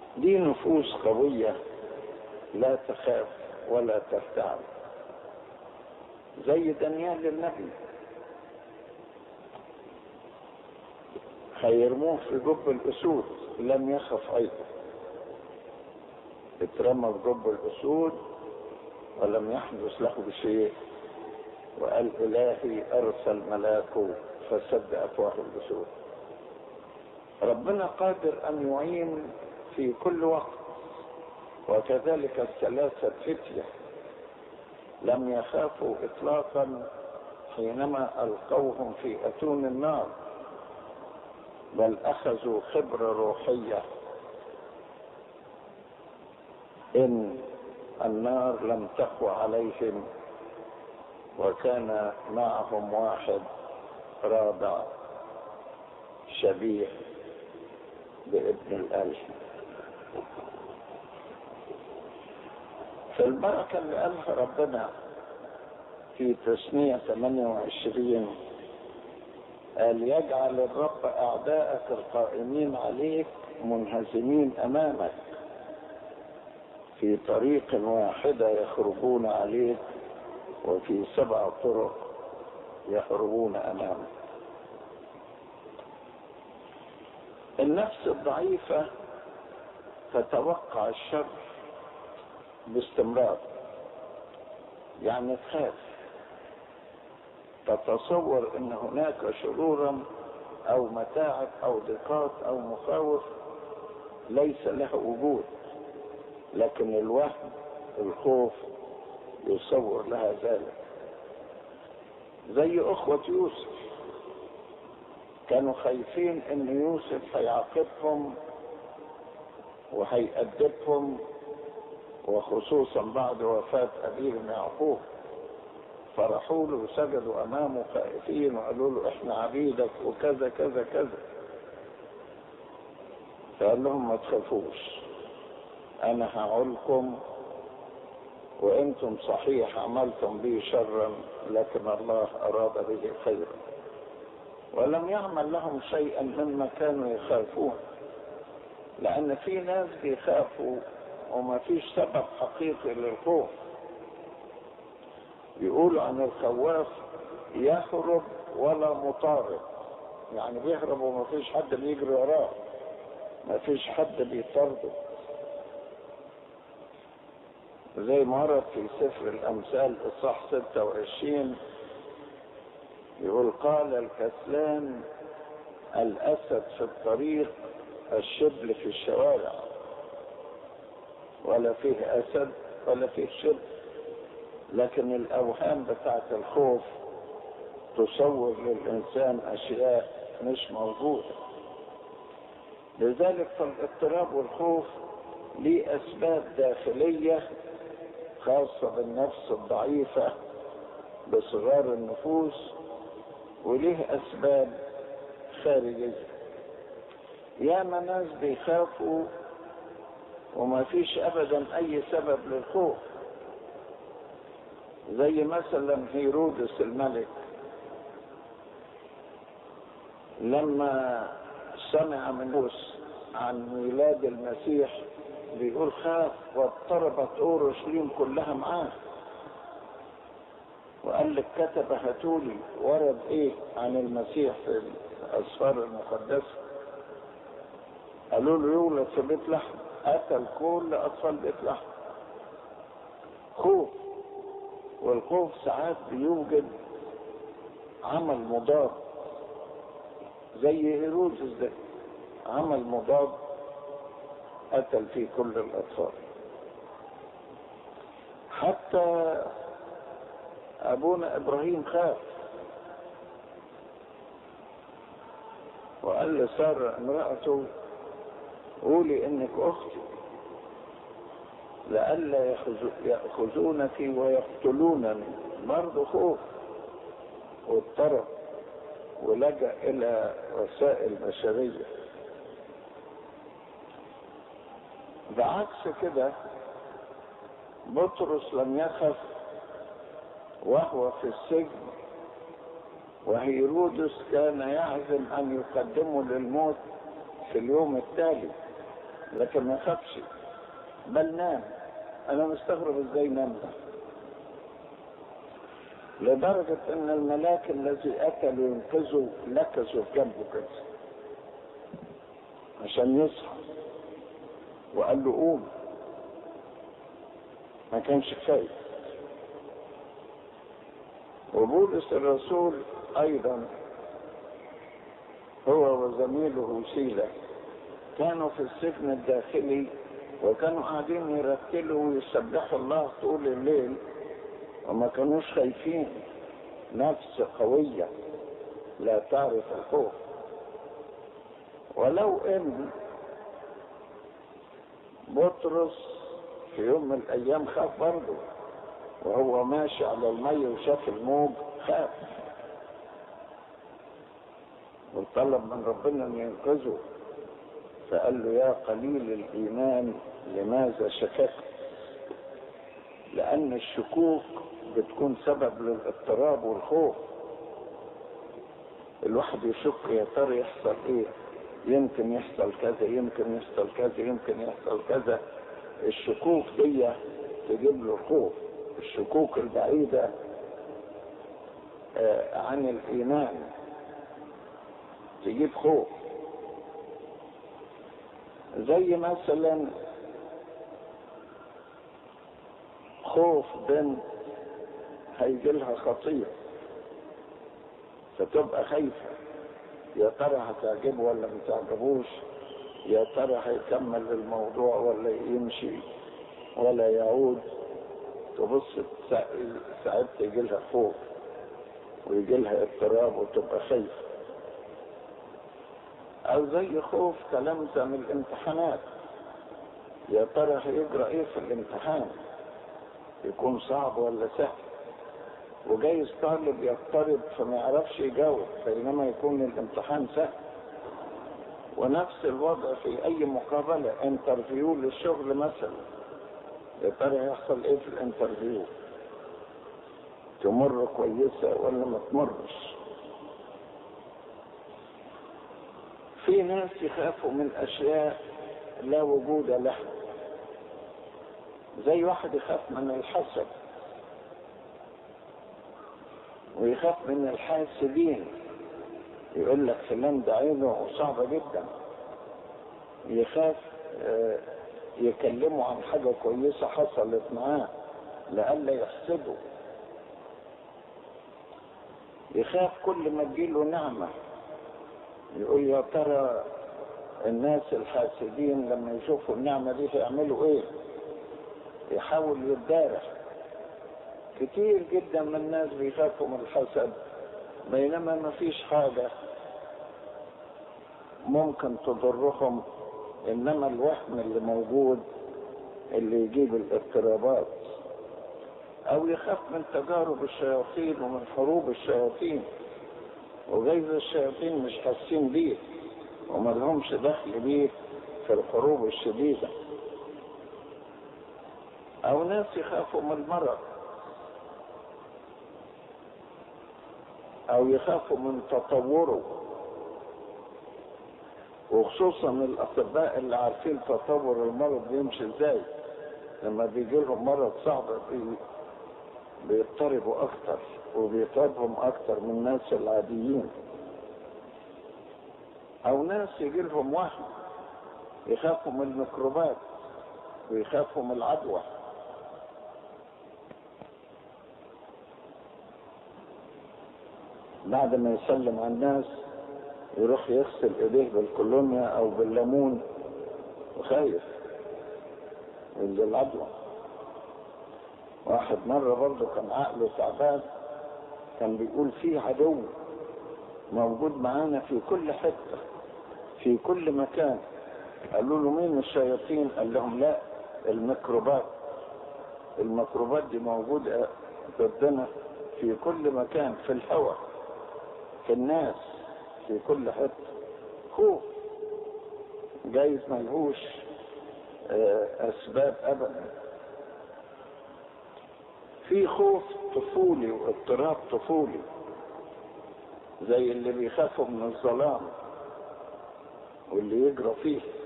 دي نفوس قوية لا تخاف ولا ترتعب زي دانيال النبي هيرموه في جب الأسود لم يخف أيضا اترمى في جب الأسود ولم يحدث له شيء وقال إلهي أرسل ملاكه فسد أفواه الأسود ربنا قادر أن يعين في كل وقت وكذلك الثلاثة فتية لم يخافوا إطلاقا حينما ألقوهم في أتون النار بل أخذوا خبرة روحية إن النار لم تقوى عليهم وكان معهم واحد رابع شبيه بابن الآلهة في البركة اللي قالها ربنا في تسمية 28 قال يجعل الرب أعداءك القائمين عليك منهزمين أمامك في طريق واحدة يخرجون عليك وفي سبع طرق يهربون أمامك النفس الضعيفة تتوقع الشر باستمرار يعني تخاف تتصور ان هناك شرورا او متاعب او ضيقات او مخاوف ليس لها وجود لكن الوهم الخوف يصور لها ذلك زي اخوة يوسف كانوا خايفين ان يوسف هيعاقبهم وهيأدبهم وخصوصا بعد وفاة أبيهم يعقوب فرحوا له وسجدوا أمامه خائفين وقالوا له إحنا عبيدك وكذا كذا كذا فقال لهم ما تخافوش أنا هعولكم وأنتم صحيح عملتم بي شرا لكن الله أراد به خيرا ولم يعمل لهم شيئا مما كانوا يخافون لأن في ناس بيخافوا وما فيش سبب حقيقي للخوف يقولوا عن الخواف يهرب ولا مطارد يعني بيهرب وما فيش حد بيجري وراه ما فيش حد بيطارده زي ما ورد في سفر الأمثال إصحاح 26 يقول قال الكسلان الأسد في الطريق الشبل في الشوارع ولا فيه أسد ولا فيه شبل لكن الأوهام بتاعت الخوف تصور للإنسان أشياء مش موجودة لذلك فالاضطراب والخوف ليه أسباب داخلية خاصة بالنفس الضعيفة بصغار النفوس وليه أسباب خارجية ياما ناس بيخافوا وما فيش أبدا أي سبب للخوف زي مثلا هيرودس الملك لما سمع من موس عن ميلاد المسيح بيقول خاف واضطربت اورشليم كلها معاه وقال لك كتب هاتولي ورد ايه عن المسيح في الاسفار المقدسه قالوا له يولد في بيت لحم قتل كل اطفال بيت لحم خوف والخوف ساعات بيوجد عمل مضاد زي هيرودس ده عمل مضاد قتل فيه كل الاطفال حتى ابونا ابراهيم خاف وقال لسارة امرأته قولي انك اختي لئلا يأخذونك ويقتلونني برضه خوف واضطرب ولجأ إلى وسائل بشرية بعكس كده بطرس لم يخف وهو في السجن وهيرودس كان يعزم أن يقدمه للموت في اليوم التالي لكن ما خافش بل نام انا مستغرب ازاي نام ده لدرجة ان الملاك الذي اتى لينقذه لكزوا في جنبه كده عشان يصحى وقال له قوم ما كانش خايف وبولس الرسول ايضا هو وزميله سيلا كانوا في السجن الداخلي وكانوا قاعدين يرتلوا ويسبحوا الله طول الليل وما كانوش خايفين نفس قوية لا تعرف الخوف ولو ان بطرس في يوم من الايام خاف برضه وهو ماشي على المي وشاف الموج خاف وطلب من ربنا ان ينقذه فقال له يا قليل الايمان لماذا شككت لان الشكوك بتكون سبب للاضطراب والخوف الواحد يشك يا ترى يحصل ايه يمكن يحصل كذا يمكن يحصل كذا يمكن يحصل كذا الشكوك دي تجيب له خوف الشكوك البعيدة عن الإيمان تجيب خوف زي مثلا خوف بنت هيجي لها خطية فتبقى خايفة يا ترى هتعجبه ولا ما تعجبوش يا ترى هيكمل الموضوع ولا يمشي ولا يعود تبص ساعات يجي لها خوف ويجي لها اضطراب وتبقى خايفة او زي خوف تلامذة من الامتحانات يا ترى هيجرى ايه في الامتحان يكون صعب ولا سهل وجايز طالب يضطرب فما يعرفش يجاوب بينما يكون الامتحان سهل ونفس الوضع في اي مقابلة انترفيو للشغل مثلا يا ترى هيحصل ايه في الانترفيو تمر كويسة ولا ما تمرش في ناس يخافوا من اشياء لا وجود لها زي واحد يخاف من الحسد ويخاف من الحاسدين يقول لك فلان ده عينه صعبة جدا يخاف يكلموا عن حاجة كويسة حصلت معاه لئلا يحسده يخاف كل ما تجيله نعمة يقول يا ترى الناس الحاسدين لما يشوفوا النعمة دي هيعملوا ايه يحاول يتدارك كتير جدا من الناس بيخافوا من الحسد بينما ما فيش حاجة ممكن تضرهم انما الوهم اللي موجود اللي يجيب الاضطرابات او يخاف من تجارب الشياطين ومن حروب الشياطين وجايز الشياطين مش حاسين بيه وما لهمش دخل بيه في الحروب الشديدة او ناس يخافوا من المرض او يخافوا من تطوره وخصوصا الاطباء اللي عارفين تطور المرض بيمشي ازاي لما بيجي لهم مرض صعب بي بيضطربوا اكتر وبيتعبهم اكتر من الناس العاديين او ناس يجي لهم وهم يخافوا من الميكروبات ويخافوا من العدوى بعد ما يسلم على الناس يروح يغسل ايديه بالكولونيا او بالليمون وخايف من العدوى واحد مرة برضه كان عقله تعبان كان بيقول في عدو موجود معانا في كل حتة في كل مكان قالوا له مين الشياطين قال لهم لا الميكروبات الميكروبات دي موجودة ضدنا في كل مكان في الهواء في الناس في كل حتة خوف جايز ملهوش اسباب ابدا في خوف طفولي واضطراب طفولي زي اللي بيخافوا من الظلام واللي يجرى فيه